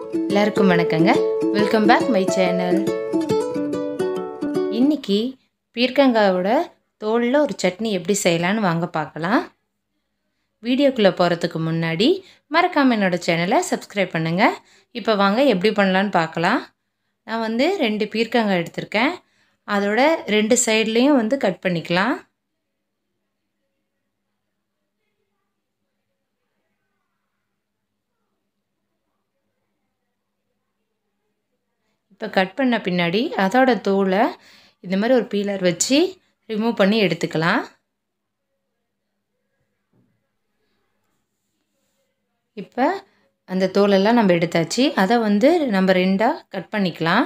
எல்லாருக்கும் வணக்கங்க welcome back my channel இன்னைக்கு பீர்க்கங்காயோட தோலில் ஒரு சட்னி எப்படி செய்யலான்னு வாங்க பார்க்கலாம் வீடியோக்குள்ளே போகிறதுக்கு முன்னாடி மறக்காமல் என்னோடய சேனலை சப்ஸ்கிரைப் பண்ணுங்கள் இப்போ வாங்க எப்படி பண்ணலான்னு பார்க்கலாம் நான் வந்து ரெண்டு பீர்க்கங்காய் எடுத்திருக்கேன் அதோட ரெண்டு சைட்லேயும் வந்து கட் பண்ணிக்கலாம் இப்போ கட் பண்ண பின்னாடி அதோட தோலை இந்த மாதிரி ஒரு பீலர் வச்சு ரிமூவ் பண்ணி எடுத்துக்கலாம் இப்போ அந்த தோலெல்லாம் நம்ம எடுத்தாச்சு அதை வந்து நம்ம ரெண்டாக கட் பண்ணிக்கலாம்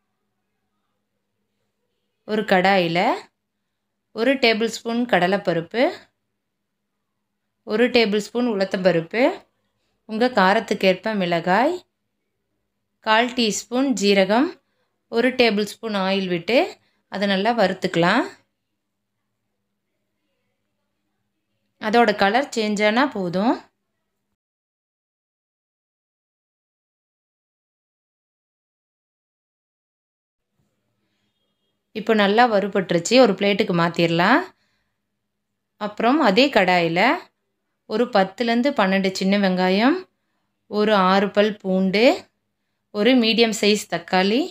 ஒரு கடாயில் ஒரு டேபிள் ஸ்பூன் கடலைப்பருப்பு ஒரு டேபிள் ஸ்பூன் உளுத்தம்பருப்பு உங்கள் காரத்துக்கேற்ப மிளகாய் கால் டீஸ்பூன் ஜீரகம் ஒரு டேபிள் ஸ்பூன் ஆயில் விட்டு அதை நல்லா வறுத்துக்கலாம் அதோட கலர் சேஞ்ச் ஆனால் போதும் இப்போ நல்லா வறுபட்டுருச்சு ஒரு பிளேட்டுக்கு மாற்றிடலாம் அப்புறம் அதே கடாயில் ஒரு பத்துலேருந்து பன்னெண்டு சின்ன வெங்காயம் ஒரு ஆறு பல் பூண்டு ஒரு மீடியம் சைஸ் தக்காளி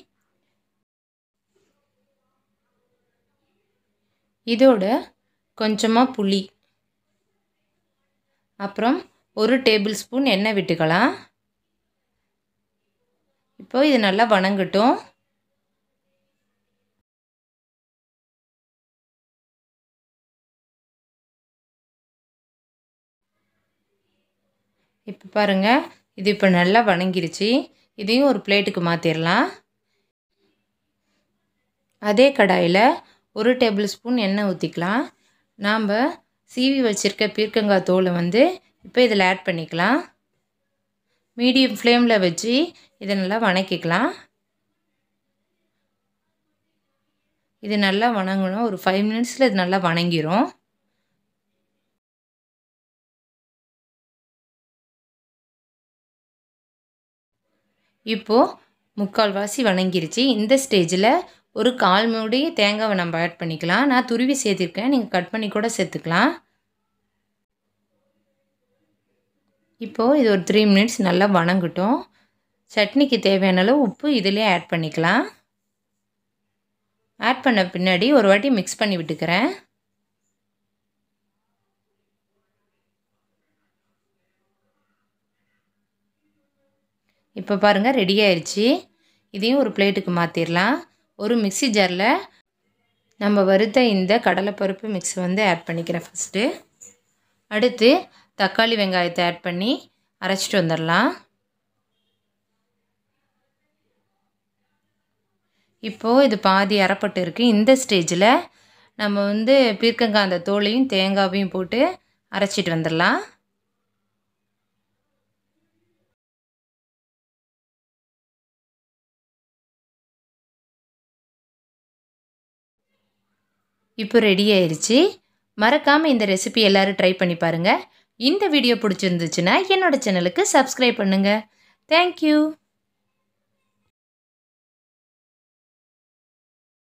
இதோட கொஞ்சமாக புளி அப்புறம் ஒரு டேபிள் ஸ்பூன் எண்ணெய் விட்டுக்கலாம் இப்போ இது நல்லா வணங்கட்டும் இப்போ பாருங்கள் இது இப்போ நல்லா வணங்கிருச்சு இதையும் ஒரு பிளேட்டுக்கு மாற்றிடலாம் அதே கடாயில் ஒரு டேபிள் ஸ்பூன் எண்ணெய் ஊற்றிக்கலாம் நாம் சீவி வச்சுருக்க பீர்க்கங்காய் தோலை வந்து இப்போ இதில் ஆட் பண்ணிக்கலாம் மீடியம் ஃப்ளேமில் வச்சு இதை நல்லா வணக்கிக்கலாம் இது நல்லா வணங்கணும் ஒரு ஃபைவ் மினிட்ஸில் இது நல்லா வணங்கிரும் இப்போது முக்கால்வாசி வணங்கிருச்சு இந்த ஸ்டேஜில் ஒரு கால் மூடி தேங்காவை நம்ம ஆட் பண்ணிக்கலாம் நான் துருவி சேர்த்திருக்கேன் நீங்கள் கட் பண்ணி கூட சேர்த்துக்கலாம் இப்போது இது ஒரு த்ரீ மினிட்ஸ் நல்லா வணங்கட்டும் சட்னிக்கு தேவையான அளவு உப்பு இதிலே ஆட் பண்ணிக்கலாம் ஆட் பண்ண பின்னாடி ஒரு வாட்டி மிக்ஸ் பண்ணி விட்டுக்கிறேன் இப்போ பாருங்கள் ரெடி ஆயிடுச்சு இதையும் ஒரு பிளேட்டுக்கு மாற்றிடலாம் ஒரு மிக்சி ஜாரில் நம்ம வறுத்த இந்த கடலைப்பருப்பு மிக்ஸ் வந்து ஆட் பண்ணிக்கிறேன் ஃபஸ்ட்டு அடுத்து தக்காளி வெங்காயத்தை ஆட் பண்ணி அரைச்சிட்டு வந்துடலாம் இப்போது இது பாதி அரைப்பட்டு இருக்குது இந்த ஸ்டேஜில் நம்ம வந்து பீர்க்கங்காய் அந்த தோலையும் தேங்காவையும் போட்டு அரைச்சிட்டு வந்துடலாம் இப்போ ரெடி ஆயிடுச்சு மறக்காமல் இந்த ரெசிபி எல்லோரும் ட்ரை பண்ணி பாருங்கள் இந்த வீடியோ பிடிச்சிருந்துச்சுன்னா என்னோடய சேனலுக்கு சப்ஸ்கிரைப் பண்ணுங்கள் தேங்க்யூ